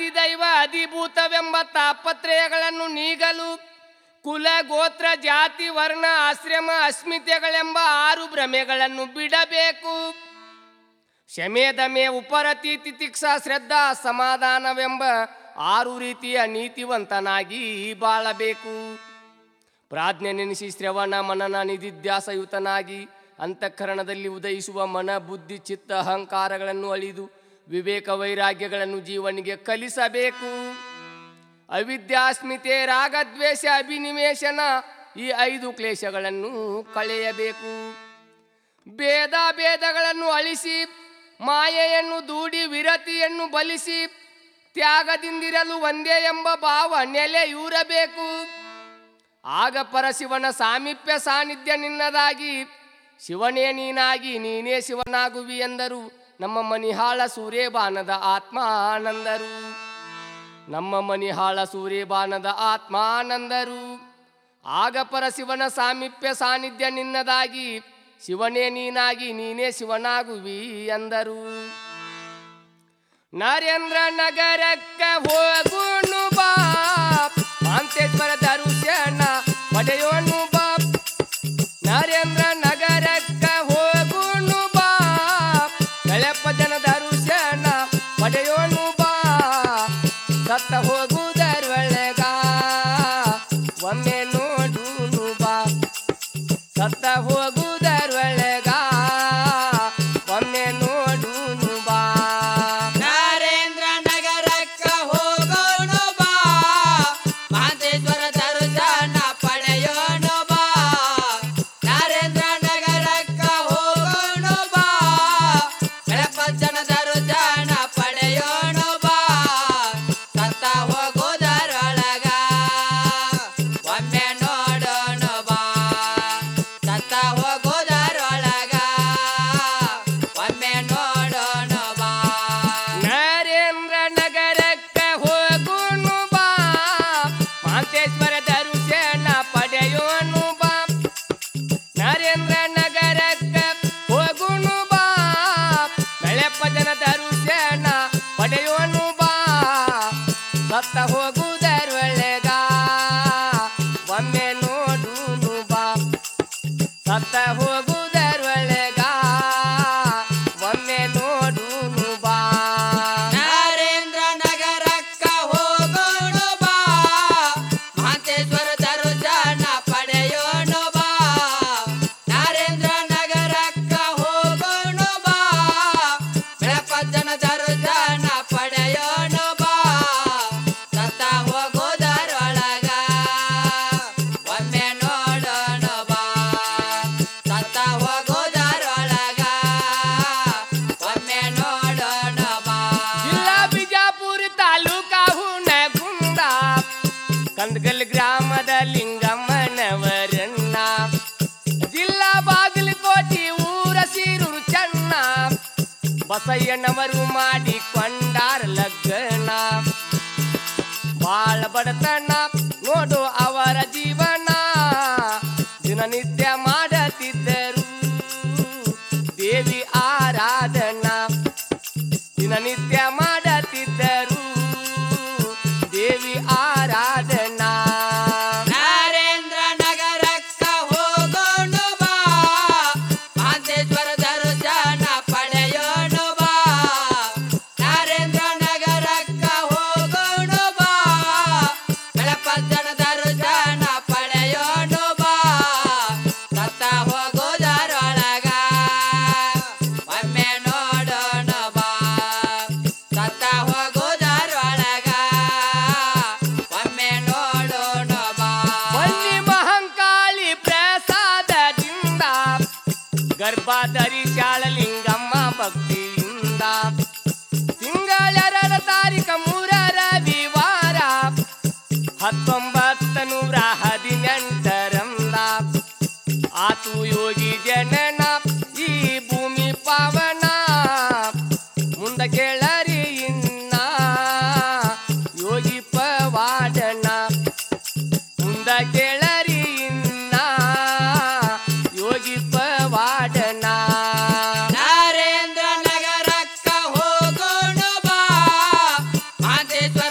ಅಧಿದೈವ ಅಧಿಭೂತವೆಂಬ ತಾಪತ್ರಯಗಳನ್ನು ನೀಗಲು ಕುಲ ಗೋತ್ರ ಜಾತಿ ವರ್ಣ ಆಶ್ರಮ ಅಸ್ಮಿತೆಗಳೆಂಬ ಆರು ಭ್ರಮೆಗಳನ್ನು ಬಿಡಬೇಕು ಶಮೆ ದಮೆ ಉಪರತಿ ತಿತಿಕ್ಷಾ ಶ್ರದ್ಧಾ ಸಮಾಧಾನವೆಂಬ ಆರು ರೀತಿಯ ನೀತಿವಂತನಾಗಿ ಬಾಳಬೇಕು ಪ್ರಾಜ್ಞೆ ನೆನೆಸಿ ಶ್ರವಣ ಮನನ ನಿಧಿಧ್ಯಾಸಯುತನಾಗಿ ಅಂತಃಕರಣದಲ್ಲಿ ಉದಯಿಸುವ ಮನ ಬುದ್ಧಿ ಚಿತ್ತ ಅಹಂಕಾರಗಳನ್ನು ಅಳಿದು ವಿವೇಕ ವೈರಾಗ್ಯಗಳನ್ನು ಜೀವನಿಗೆ ಕಲಿಸಬೇಕು ಅವಿದ್ಯಾಸ್ಮಿತೆ ರಾಗದ್ವೇಷ ಅಭಿನಿವೇಶನ ಈ ಐದು ಕ್ಲೇಶಗಳನ್ನು ಕಳೆಯಬೇಕು ಭೇದ ಭೇದಗಳನ್ನು ಅಳಿಸಿ ಮಾಯೆಯನ್ನು ದೂಡಿ ವಿರತಿಯನ್ನು ಬಲಿಸಿ ತ್ಯಾಗದಿಂದಿರಲು ಒಂದೇ ಎಂಬ ಭಾವ ನೆಲೆಯೂರಬೇಕು ಆಗ ಪರಶಿವನ ಸಾಮೀಪ್ಯ ಸಾನ್ನಿಧ್ಯ ನಿನ್ನದಾಗಿ ಶಿವನೇ ನೀನಾಗಿ ನೀನೇ ಶಿವನಾಗುವಿ ಎಂದರು ನಮ್ಮ ಮನಿಹಾಳ ಸೂರ್ಯಬಾನದ ಆತ್ಮಾನಂದರು ನಮ್ಮ ಮನಿಹಾಳ ಸೂರ್ಯಬಾನದ ಆತ್ಮಾನಂದರು ಆಗ ಪರಶಿವನ ಸಾಮೀಪ್ಯ ಸಾನ್ನಿಧ್ಯ ನಿನ್ನದಾಗಿ ಶಿವನೇ ನೀನಾಗಿ ನೀನೇ ಶಿವನಾಗುವಿ ಎಂದರು ನರೇಂದ್ರ ನಗರಕ್ಕ ಹೋಗುನು ಬಾ ಮಾಂತೇಶ್ವರ ದರ್ಶನ ಪಡೆಯೋನು ಬಾ ನರೇಂದ್ರ ನಗರಕ್ಕ ಹೋಗುನು ಬಾ ಕಳಪ ಜನ ದರ್ಶನ ಪಡೆಯೋನು ಬಾ ಸತ್ತ ಹೋಗುವುದರೊಳಗ ಒಮ್ಮೆ ನೋಡುನು ಬಾ ಸತ್ತ ಹೋಗುವುದರೊಳಗ ಒಮ್ಮೆ ನೋಡುನು ಬಾ ನರೇಂದ್ರ ನಗರಕ್ಕ ಹೋಗೋಣ ಬಾ ಮಹಂತೇಶ್ವರ ದರ್ಶನ ಪಡೆಯೋಣ ಬಾ ನರೇಂದ್ರ ನಗರಕ್ಕ ಹೋಗೋಣ ಬಾ ಬೆಳಪಜ್ಜನ ದರ್ಶನ ಪಡೆಯೋಣ ಬಾ ಸತ್ತ ಹೋಗೋದರೊಳಗ ಒಮ್ಮೆ ನೋಡೋಣ ಬಾ ಸತ್ತ ಹೋಗೋದರೊಳಗ ಒಮ್ಮೆ ನೋಡೋಣ ಬಾ ನರೇಂದ್ರ ನಗರಕ್ಕ ಹೋಗುನು ಬಾ ಮಾಂತೇಶ್ವರ ದರ್ಶನ ಪಡೆಯೋನು ಬಾ ನರೇಂದ್ರ ನಗರಕ್ಕ ಹೋಗುನು ಬಾ ಬೆಳೆಪ್ಪ ಜನ ದರ್ಶನ ಪಡೆಯೋನು ಬಾ ಸತ್ತ ಹೋಗುವುದರೊಳಗ ಒಮ್ಮೆ ನೋಡುನು ಬಾ ಸತ್ತ ಹೋಗುವುದರೊಳಗ ಒಮ್ಮೆ ನೋಡುನು ಬಾ ನರೇಂದ್ರ ನಗರಕ್ಕ ಹೋಗೋಣ ಬಾ ಮಹಂತೇಶ್ವರ ದರ್ಶನ ಪಡೆಯೋಣ ಬಾ ನರೇಂದ್ರ ನಗರಕ್ಕ ಹೋಗೋಣ ಬಾ ಬೆಳಪಜ್ಜನ ದರ್ಶನ ಪಡೆಯೋಣ ಬಾ ಸತ್ತ ಹೋಗೋದರೊಳಗ ಒಮ್ಮೆ ನೋಡೋಣ ಬಾ ಸತ್ತ ಹೋಗೋದರೊಳಗ ಒಮ್ಮೆ ನೋಡೋಣ ಬಾ ಜಿಲ್ಲಾ ಬಿಜಾಪುರ ತಾಲೂಕಾ ಹುನಗುಂದ ಕಂದಗಲ್ ಗ್ರಾಮದ ಲಿಂಗಮ್ಮನವರನ್ನ ಜಿಲ್ಲಾ ಬಾಗಲಕೋಟೆ ಊರ ಸೀರೂರು ಚೆನ್ನ ಬಸಯ್ಯನವರು ಮಾಡಿಕೊಂಡಾರ ಲಗ್ನ ಬಾಳ ಬಡತನ ನೋಡು ಅವರ ಜೀವನ ದಿನನಿತ್ಯ ಮಾಡತಿದ್ದರು ದೇವಿ ಆರಾಧನಾ ದಿನನಿತ್ಯ ಮಾಡತಿದ್ದರು ದೇವಿ ಆರಾಧನಾ ನರೇಂದ್ರ ನಗರಕ್ಕ ಹೋಗೋಣ ಬಾ ಮಹಂತೇಶ್ವರ ದರ್ಶನ ಪಡೆಯೋಣ ಬಾ ನರೇಂದ್ರ ನಗರಕ್ಕ ಹೋಗೋಣ ಬಾ ಬೆಳಪಜ್ಜನ ದರ್ಶನ ಪಡೆಯೋಣ ಬಾ ಸತ್ತ ಹೋಗೋದರೊಳಗ ಒಮ್ಮೆ ನೋಡೋಣ ಬಾ ಸತ್ತ ಹೋಗೋದರೊಳಗ ಒಮ್ಮೆ ನೋಡೋಣ ಬಾ ಬನ್ನಿ ಮಹಂಕಾಳಿ ಪ್ರಸಾದದಿಂದ ಗರ್ಭಧರಿ ಲಿಂಗಮ್ಮ ಭಕ್ತಿಯಿಂದ ತಿಂಗಳೆರಡ ತಾರೀಕ ಮೂರ ರವಿವಾರ ಹತ್ತೊಂಬತ್ತು ನೂರ ಹದಿನೆಂಟರಂದ ಆತು ಯೋಗಿ ಜನನ ಈ ಭೂಮಿ ಪಾವನ ಮುಂದ ಕೇಳರಿ ಇನ್ನ ಯೋಗಿ ಪವಾಡನ ಮುಂದ ಕೇಳರಿ ಇನ್ನ ಯೋಗಿ ಪವಾಡನ ನರೇಂದ್ರ ನಗರಕ್ಕ ಹೋಗೋಣ ಬಾ ಮಹಂತೇಶ್ವರ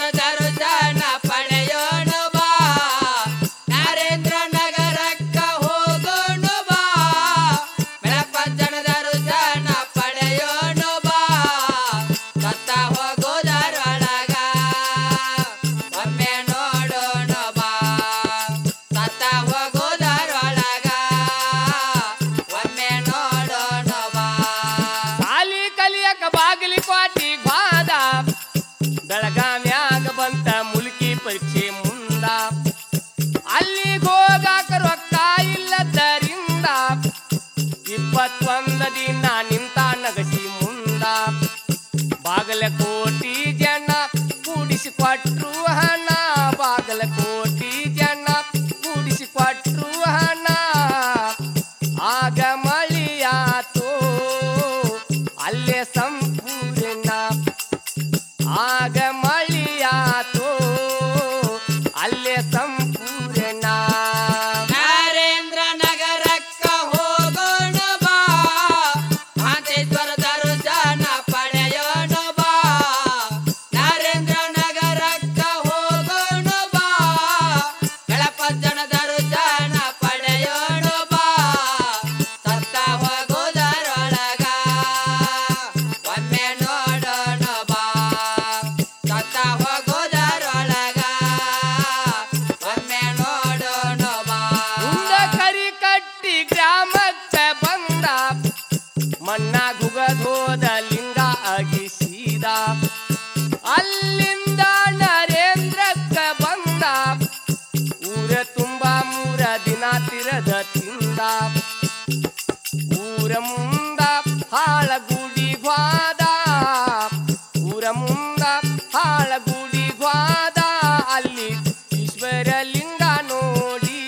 ಬಾಗಲಿಕೋಟಿ ಗ್ವಾದ ಬೆಳಗಾವ್ಯಾಗ ಬಂತ ಮುಲ್ಕಿ ಪರೀಕ್ಷೆ ಮುಂದ ಅಲ್ಲಿಗೆ ಹೋಗಾಕ ರೊಕ್ಕ ಇಲ್ಲದರಿಂದ ಇಪ್ಪತ್ತೊಂದ ದಿನ ನಿಂತ ನಗಸಿ ಮುಂದ ಬಾಗಲಕೋಟಿ ಜನ ಕೂಡಿಸಿಕೊಟ್ರು ಹಣ ಬಾಗಲಕೋಟಿ ಜನ ಕೂಡಿಸಿಕೊಟ್ರು ಹಣ ಆಗ ಮಳಿಯಾತೋ ಅಲ್ಲೇ ಸಂಪೂರ್ಣ ಆಗ ಮಳಿಯಾತೋ ಅಲ್ಲೇ ಸಂಪೂರ್ಣ ನರೇಂದ್ರ ನಗರಕ್ಕ ಹೋಗೋಣ ಬಾ ಮಹಂತೇಶ್ವರ ದರ್ಶನ ಪಡೆಯೋಣ ಬಾ ನರೇಂದ್ರ ನಗರಕ್ಕ ಹೋಗೋಣ ಬಾ ಗಣಪತನ ದರ್ಶನ ಪಡೆಯೋಣ ಬಾ ಸತ್ತ ಹೋಗೋದರೊಳಗ ಒಮ್ಮೆ ನೋಡೋಣ ಬಾ ಸತ್ತ ಹೋಗೋದರೊಳಗ ಒಮ್ಮೆ ನೋಡೋಣ ಬಾ ಮುಂದ ಕರಿ ಕಟ್ಟಿ ಗ್ರಾಮಕ್ಕೆ ಬಂದ ಮಣ್ಣ ಗುಗದೋದ ಲಿಂಗ ಅಗಿಸಿದ ಅಲ್ಲಿಂದ ನರೇಂದ್ರಕ್ಕ ಬಂದ ಊರ ತುಂಬ ಮೂರ ದಿನ ತಿರದ ತಿಂದ ಊರ ಮುಂದ ಹಾಳಗುಡಿ ಗ್ವಾದ ಊರ ಮುಂದ ಹಾಳಗುಡಿ ಗ್ವಾದ ಅಲ್ಲಿ ಈಶ್ವರ ಲಿಂಗ ನೋಡಿ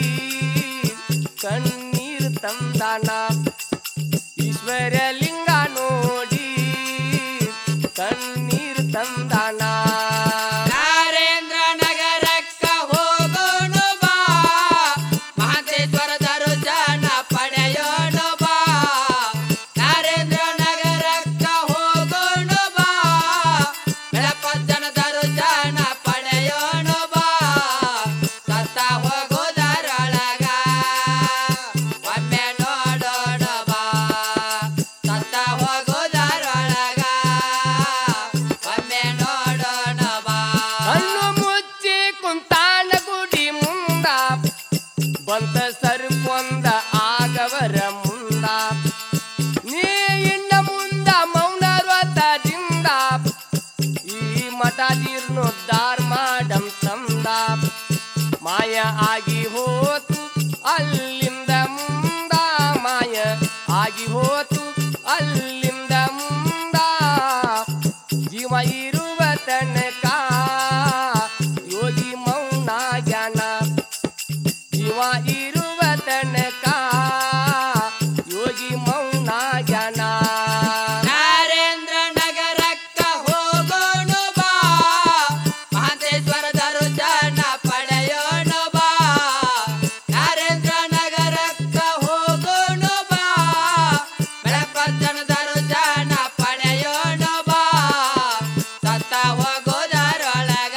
ಕಣ್ಣೀರು ತಂದಾನ ಈಶ್ವರ ಲಿಂಗ ನೋಡಿ ಕಣ್ಣೀರು ತಂದಾನ ನರೇಂದ್ರ ನಗರಕ್ಕ ಹೋಗೋಣ ಬಾ ಮಹಂತೇಶ್ವರ ದರ್ಶನ ಪಡೆಯೋಣ ಬಾ ನರೇಂದ್ರ ನಗರಕ್ಕ ಹೋಗೋಣ ಬಾ ಗಣಪತನ ದರ್ಶನ ಪಡೆಯೋಣ ಬಾ ಸತ್ತ ಹೋಗೋದರೊಳಗ ಒಮ್ಮೆ ನೋಡೋಣ ಬಾ ಸತ್ತ ಹೋಗೋದರೊಳಗ ಒಮ್ಮೆ ನೋಡೋಣ ಬಾ ಕಣ್ಣು ಮುಚ್ಚಿ ಕುಂತಾನ ಗುಡಿ ಮುಂದ ಬಂತ ಸರ್ಪೊಂದ ಆಗವರ ಮುಂದ ನೀ ಇನ್ನ ಮುಂದ ಮೌನ ವ್ರತದಿಂದ ಈ ಮಠ ಜೀರ್ಣೋದ್ಧಾರ ಮಾಡಂ ತಂದ ಮಾಯ ಆಗಿ ಹೋತು ಅಲ್ಲಿಂದ ಮುಂದ ಮಾಯ ಆಗಿ ಹೋತು ಅಲ್ಲಿಂದ ಮುಂದ ಜೀವ ಇರುವ ತನಕ ಯೋಗಿ ಮೌನ ಜ್ಞಾನ ಜೀವ ಇರುವ ತನಕ ಯೋಗಿ ಮೌನ ಜ್ಞಾನ ನರೇಂದ್ರ ನಗರಕ್ಕ ಹೋಗೋಣ ಬಾ ಮಹಂತೇಶ್ವರ ದರ್ಶನ ಪಡೆಯೋಣ ಬಾ ನರೇಂದ್ರ ನಗರಕ್ಕ ಹೋಗೋಣ ಬಾ ಬೆಳಪತ್ತನ ದರ್ಶನ ಪಡೆಯೋಣ ಬಾ ಸತ್ತ ಹೋಗೋದರೊಳಗ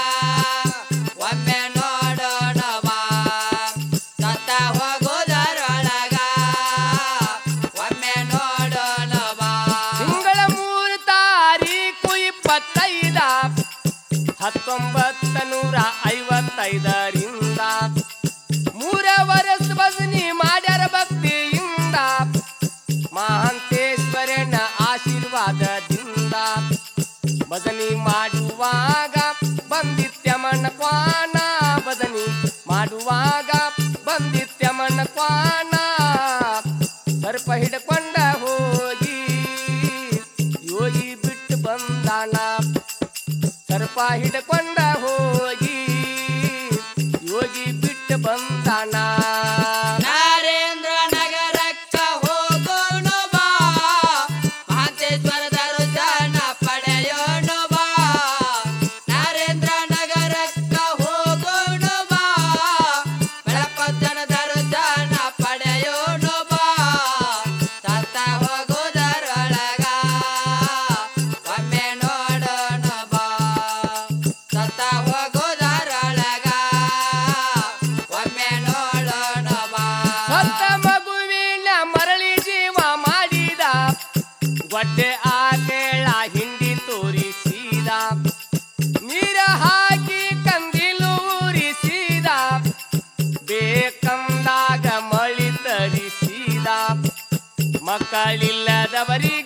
ಒಮ್ಮೆ ನೋಡೋಣ ಬಾ ಸತ್ತ ಹೋಗೋದರೊಳಗ ಒಮ್ಮೆ ನೋಡೋಣ ಬಾ ತಿಂಗಳ ಮೂರು ತಾರೀಕು ಇಪ್ಪತ್ತೈದ ಹತ್ತೊಂಬತ್ತ ನೂರ ಐವತ್ತೈದರಿಂದ ಮೂರ ವರ್ಷ ಭಜನಿ ಮಾಡ್ಯಾರ ಭಕ್ತಿಯಿಂದ ಮಹಾಂತೇಶ್ವರನ ಆಶೀರ್ವಾದದಿಂದ ಭಜನಿ ಮಾಡುವಾಗ ಬಂದಿತ್ಯಮನ ಕ್ವಾನ ಭಜನಿ ಮಾಡುವಾಗ ಬಂದಿತ್ಯಮನ ಕ್ವಾನ ಸರ್ಪ ಹಿಡ್ಕೊಂಡ ಹೋಗಿ ಯೋಗಿ ಬಿಟ್ಟು ಬಂದಾನ ಸರ್ಪ ಹಿಡ್ಕೊಂಡ ಹೋಗಿ ಯೋಗಿ ಬಿಟ್ಟು ಬಂದಾನ ನರೇಂದ್ರ ನಗರಕ್ಕ ಹೋಗೋಣ ಬಾ ಮಹಂತೇಶ್ವರ ದರ್ಶನ ಪಡೆಯೋಣ ಬಾ ನರೇಂದ್ರ ನಗರಕ್ಕ ಹೋಗೋಣ ಬಾ ಬೆಳಪತ್ತನ ದರ್ಶನ ಪಡೆಯೋಣ ಬಾ ಸತ್ತ ಹೋಗೋದರೊಳಗ ಒಮ್ಮೆ ನೋಡೋಣ ಬಾ ಸತ್ತ ಹೋಗೋದರೊಳಗ ಒಮ್ಮೆ ನೋಡೋಣ ಬಾ ಸತ್ತ ಮಗುವಿನ ಮರಳಿ ಜೀವ ಮಾಡಿದ ಗೊಡ್ಡೆ ಆಕೇಳ ಹಿಂಡಿ ತೋರಿಸಿದ ನೀರ ಹಾಕಿ ಕಂದಿಲು ಉರಿಸಿದ ಬೇಕಂದಾಗ ಮಳಿ ತರಿಸಿದ ಮಕ್ಕಳಿಲ್ಲದವರಿಗೆ